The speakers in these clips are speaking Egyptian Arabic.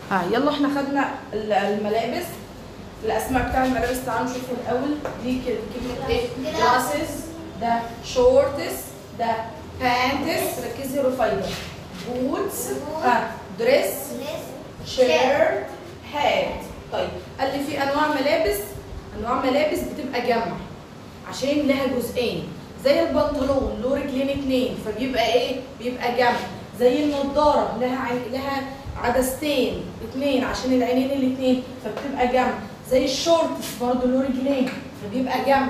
ها يلا احنا خدنا ال- الملابس الاسماء بتاع الملابس تعالوا نشوف الاول دي كده كلمه ايه جلاسز ده شورتس ده بانتس ركزي رفيع بوتس ها دريس شيرت هات طيب قال لي في انواع ملابس انواع ملابس بتبقى جمع عشان لها جزئين زي البنطلون له رجلين اتنين فبيبقى ايه بيبقى جمع زي النضاره لها عين لها عدستين اتنين عشان العينين الاتنين فبتبقى جمع زي الشورتس برضه له رجلين فبيبقى جمع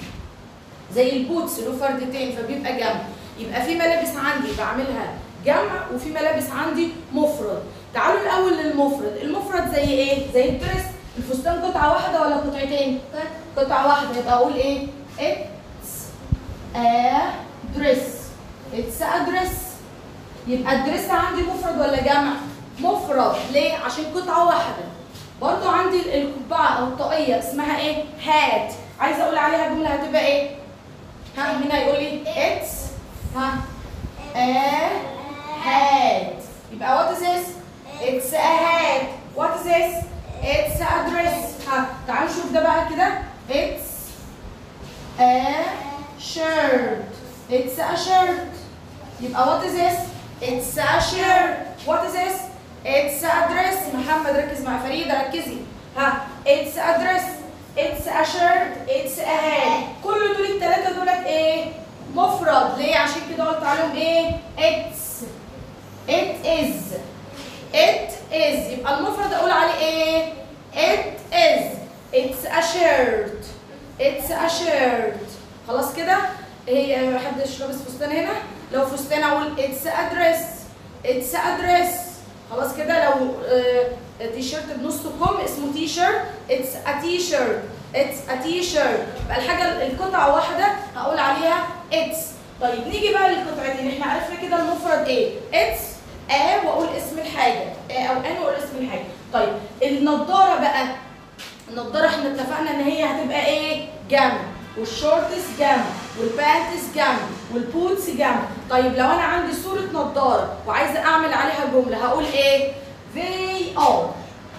زي البوتس له فردتين فبيبقى جمع يبقى في ملابس عندي بعملها جمع وفي ملابس عندي مفرد تعالوا الاول للمفرد المفرد زي ايه زي الدرس الفستان قطعه واحده ولا قطعتين قطعه واحده يبقى اقول ايه اتس ا دريس اتس ا دريس يبقى الدريس عندي مفرد ولا جمع مفرد ليه عشان قطعه واحده برضو عندي القبعه او الطاقيه اسمها ايه هات عايزه اقول عليها جمله هتبقى ايه ها مين هيقول لي اتس ها ا hat يبقى what is this it's a hat what is this it's a dress ها تعالوا نشوف ده بقى كده it's a shirt it's a shirt يبقى what is this it's a shirt what is this it's a dress محمد ركز مع فريدة ركزي ها it's a dress it's a shirt it's a hat كل دول الثلاثة دولت ايه مفرد ليه عشان كده قلت عليهم ايه it's it is it is يبقى المفرد اقول عليه ايه it is it's a shirt it's a shirt خلاص كده هي محدش لابس فستان هنا لو فستان اقول it's a dress it's a dress خلاص كده لو آه، تي شيرت بنص كم اسمه تي شيرت it's a تي شيرت it's a تي شيرت يبقى الحاجه القطعه واحده هقول عليها it's طيب نيجي بقى للقطعتين احنا عرفنا كده المفرد ايه it's a واقول اسم الحاجه a او ان واقول اسم الحاجه طيب النضاره بقى النضاره احنا اتفقنا ان هي هتبقى ايه جمع والشورتس جمع والبانتس جمع والبوتس جمع طيب لو انا عندي صوره نضاره وعايزه اعمل عليها جمله هقول ايه they are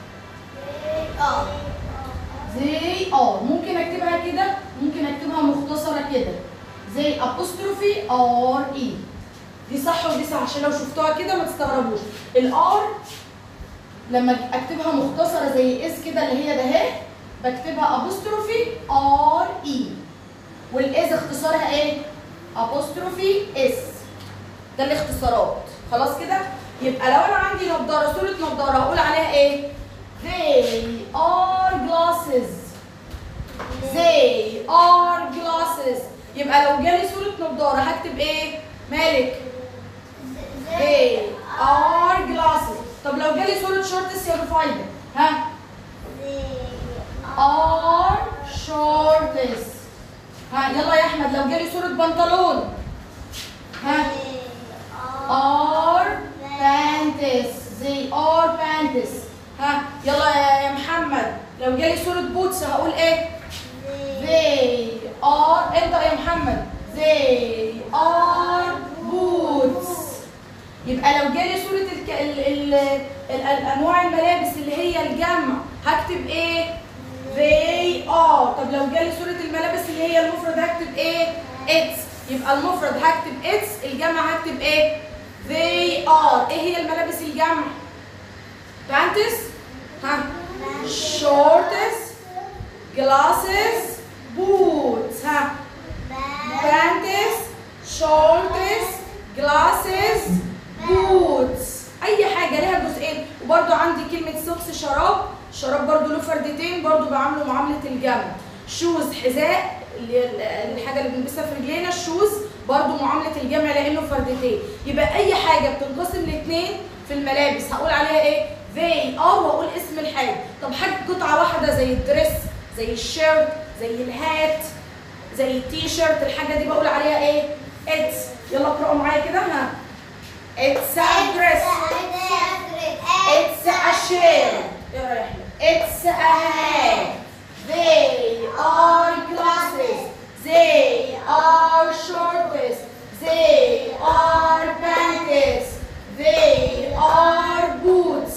they are ممكن اكتبها كده ممكن اكتبها مختصره كده زي apostrophe ار اي دي صح ودي صح عشان لو شفتوها كده ما تستغربوش الار لما اكتبها مختصره زي اس كده اللي هي ده اهي بكتبها ابوستروفي ار اي والاز اختصارها ايه ابوستروفي اس ده الاختصارات خلاص كده يبقى لو انا عندي نضاره صوره نضاره هقول عليها ايه they are glasses they are glasses يبقى لو جالي صوره نضاره هكتب ايه مالك they are glasses طب لو جالي صوره شورتس يا رفايده ها are shorts ها يلا يا احمد لو جالي صوره بنطلون ها are pants they are pants ها يلا يا يا محمد لو جالي صوره بوتس هقول ايه they are انت يا محمد they are boots يبقى لو جالي صورة الك... ال... ال... ال... الأنواع الملابس اللي هي الجمع هكتب إيه؟ they are طب لو جالي صورة الملابس اللي هي المفرد هكتب إيه؟ it's يبقى المفرد هكتب it's الجمع هكتب إيه؟ they are إيه هي الملابس الجمع؟ pants ها shorts glasses boots ها pants shorts glasses boots اي حاجه ليها جزئين وبرده عندي كلمه سوكس شراب شراب برده له فردتين برده بعامله معامله الجمع شوز حذاء اللي هي الحاجه اللي بنلبسها في رجلينا الشوز برده معامله الجمع لانه فردتين يبقى اي حاجه بتنقسم لاثنين في الملابس هقول عليها ايه they are واقول اسم الحاجه طب حاجه قطعه واحده زي الدريس زي الشيرت زي الهات زي التي شيرت الحاجه دي بقول عليها ايه اتس يلا اقراوا معايا كده ها اتس a dress اتس a shirt اقرا يا احمد اتس a hat they are glasses they are shorts they are pants they are boots